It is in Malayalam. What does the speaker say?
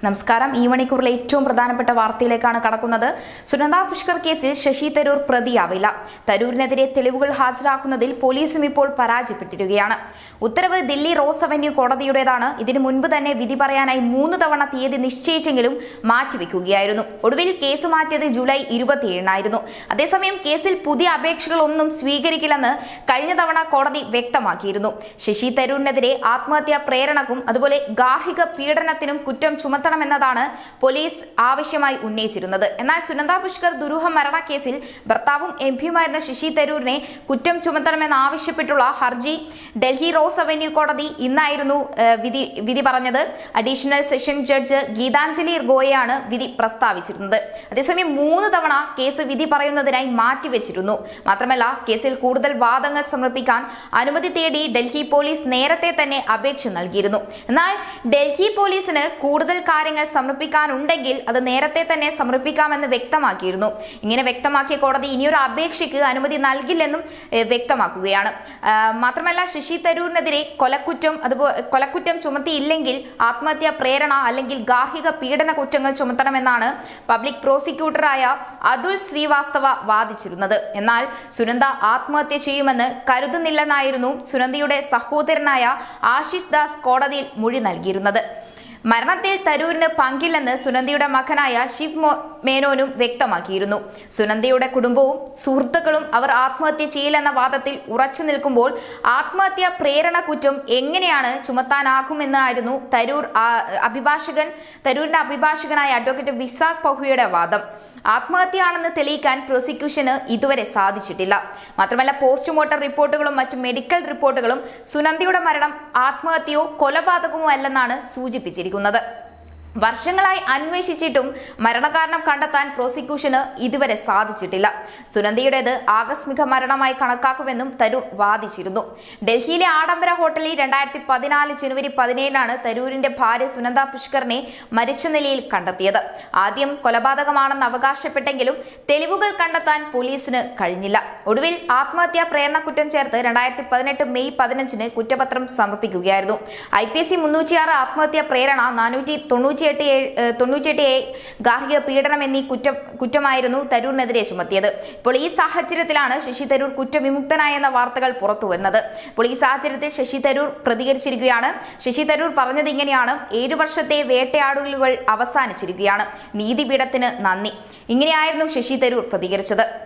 നമസ്കാരം ഈ മണിക്കൂറിലെ ഏറ്റവും പ്രധാനപ്പെട്ട വാർത്തയിലേക്കാണ് കടക്കുന്നത് സുനന്ദ പുഷ്കർ കേസിൽ ശശി തരൂർ പ്രതിയാവില്ല തരൂരിനെതിരെ തെളിവുകൾ ഹാജരാക്കുന്നതിൽ പോലീസും ഇപ്പോൾ പരാജയപ്പെട്ടിരിക്കുകയാണ് ഉത്തരവ് ദില്ലി റോസ് അവന്യൂ കോടതിയുടേതാണ് ഇതിനു മുൻപ് തന്നെ വിധി പറയാനായി മൂന്ന് തവണ തീയതി നിശ്ചയിച്ചെങ്കിലും മാറ്റിവെക്കുകയായിരുന്നു ഒടുവിൽ കേസ് മാറ്റിയത് ജൂലൈ ഇരുപത്തിയേഴിനായിരുന്നു അതേസമയം കേസിൽ പുതിയ അപേക്ഷകളൊന്നും സ്വീകരിക്കില്ലെന്ന് കഴിഞ്ഞ തവണ കോടതി വ്യക്തമാക്കിയിരുന്നു ശശി തരൂരിനെതിരെ ആത്മഹത്യാ പ്രേരണക്കും അതുപോലെ ഗാർഹിക പീഡനത്തിനും കുറ്റം ചുമത്തണമെന്നതാണ് പോലീസ് ആവശ്യമായി ഉന്നയിച്ചിരുന്നത് എന്നാൽ സുനന്ദ പുഷ്കർ ദുരൂഹ മരണക്കേസിൽ ഭർത്താവും എം പിയുമായിരുന്ന ശശി തരൂരിനെ കുറ്റം ചുമത്തണമെന്ന് ആവശ്യപ്പെട്ടുള്ള ഹർജി ഡൽഹി റോസ് അവന്യൂ കോടതി ഇന്നായിരുന്നു ഏഹ്, വിധി വിധി പറഞ്ഞത് അഡീഷണൽ സെഷൻ ജഡ്ജ് ഗീതാഞ്ജലി ഗോയയാണ് വിധി പ്രസ്താവിച്ചിരുന്നത് അതേസമയം മൂന്ന് തവണ കേസ് വിധി പറയുന്നതിനായി മാറ്റിവെച്ചിരുന്നു മാത്രമല്ല കേസിൽ കൂടുതൽ വാദങ്ങൾ സമർപ്പിക്കാൻ അനുമതി തേടി ഡൽഹി പോലീസ് നേരത്തെ തന്നെ അപേക്ഷ നൽകിയിരുന്നു എന്നാൽ ഡൽഹി പോലീസിന് കൂടുതൽ കാര്യങ്ങൾ സമർപ്പിക്കാനുണ്ടെങ്കിൽ അത് നേരത്തെ തന്നെ സമർപ്പിക്കാമെന്ന് വ്യക്തമാക്കിയിരുന്നു ഇങ്ങനെ വ്യക്തമാക്കിയ കോടതി ഇനിയൊരു അപേക്ഷയ്ക്ക് അനുമതി നൽകില്ലെന്നും ഏഹ്, വ്യക്തമാക്കുകയാണ് ആ, മാത്രമല്ല ശശി തരൂരിനെതിരെ കൊലക്കുറ്റം അതുപോലെ കൊലക്കുറ്റം ചുമത്തിയില്ലെങ്കിൽ ആത്മഹത്യാ പ്രേരണ അല്ലെങ്കിൽ ഗാർഹിക പീഡന കുറ്റങ്ങൾ ചുമത്തണമെന്നാണ് പബ്ലിക് പ്രോസിക്യൂട്ടറായ അതുൽ ശ്രീവാസ്തവ വാദിച്ചിരുന്നത് എന്നാൽ സുനന്ദ ആത്മഹത്യ ചെയ്യുമെന്ന് കരുതുന്നില്ലെന്നായിരുന്നു സുനന്ദയുടെ സഹോദരനായ ആശിഷ് ദാസ് കോടതിയിൽ മൊഴി നൽകിയിരുന്നത് മരണത്തിൽ തരൂരിന് പങ്കില്ലെന്ന് സുനന്ദയുടെ മകനായ ശിവ് മോ- മേനോനും വ്യക്തമാക്കിയിരുന്നു സുനന്ദയുടെ കുടുംബവും സുഹൃത്തുക്കളും അവർ ആത്മഹത്യ ചെയ്യില്ലെന്ന വാദത്തിൽ ഉറച്ചു നിൽക്കുമ്പോൾ ആത്മഹത്യ പ്രേരണ കുറ്റം എങ്ങനെയാണ് ചുമത്താനാകുമെന്നായിരുന്നു തരൂർ ആ, അഭിഭാഷകൻ തരൂരിന്റെ അഭിഭാഷകനായ അഡ്വക്കേറ്റ് വിസാഖ് പഹുയുടെ വാദം ആത്മഹത്യയാണെന്ന് തെളിയിക്കാൻ പ്രോസിക്യൂഷന് ഇതുവരെ സാധിച്ചിട്ടില്ല മാത്രമല്ല പോസ്റ്റ്മോർട്ടം റിപ്പോർട്ടുകളും മറ്റു മെഡിക്കൽ റിപ്പോർട്ടുകളും സുനന്ദയുടെ മരണം ആത്മഹത്യയോ കൊലപാതകമോ അല്ലെന്നാണ് സൂചിപ്പിച്ചിരിക്കുന്നത് വർഷങ്ങളായി അന്വേഷിച്ചിട്ടും മരണകാരണം കണ്ടെത്താൻ പ്രോസിക്യൂഷന് ഇതുവരെ സാധിച്ചിട്ടില്ല സുനന്ദയുടേത് ആകസ്മിക മരണമായി കണക്കാക്കുമെന്നും തരൂർ വാദിച്ചിരുന്നു ഡൽഹിയിലെ ആഡംബര ഹോട്ടലിൽ രണ്ടായിരത്തി പതിനാല് ജനുവരി പതിനേഴിനാണ് തരൂരിന്റെ ഭാര്യ സുനന്ദ പുഷ്കറിനെ മരിച്ച നിലയിൽ കണ്ടെത്തിയത് ആദ്യം കൊലപാതകമാണെന്ന് അവകാശപ്പെട്ടെങ്കിലും തെളിവുകൾ കണ്ടെത്താൻ പോലീസിന് കഴിഞ്ഞില്ല ഒടുവിൽ ആത്മഹത്യാ പ്രേരണക്കുറ്റം ചേർത്ത് രണ്ടായിരത്തി പതിനെട്ട് മെയ് പതിനഞ്ചിന് കുറ്റപത്രം സമർപ്പിക്കുകയായിരുന്നു ഐ പി എസ് സി മുന്നൂറ്റിയാറ് ആത്മഹത്യാ പ്രേരണ നാനൂറ്റി തൊണ്ണൂറ്റിയെട്ട് ഏഴ് ഏഹ് തൊണ്ണൂറ്റിയെട്ട് എ ഗാർഹിക പീഡനം എന്നീ കുറ്റം കുറ്റമായിരുന്നു തരൂരിനെതിരെ ചുമത്തിയത് ഇപ്പോൾ ഈ സാഹചര്യത്തിലാണ് ശശി തരൂർ കുറ്റവിമുക്തനായെന്ന വാർത്തകൾ പുറത്തു വരുന്നത് ഇപ്പോൾ ഈ സാഹചര്യത്തിൽ ശശി തരൂർ പ്രതികരിച്ചിരിക്കുകയാണ് ശശി തരൂർ പറഞ്ഞത് ഇങ്ങനെയാണ് ഏഴു വർഷത്തെ വേട്ടയാടലുകൾ അവസാനിച്ചിരിക്കുകയാണ് നീതിപീഠത്തിന് നന്ദി ഇങ്ങനെയായിരുന്നു ശശി തരൂർ പ്രതികരിച്ചത്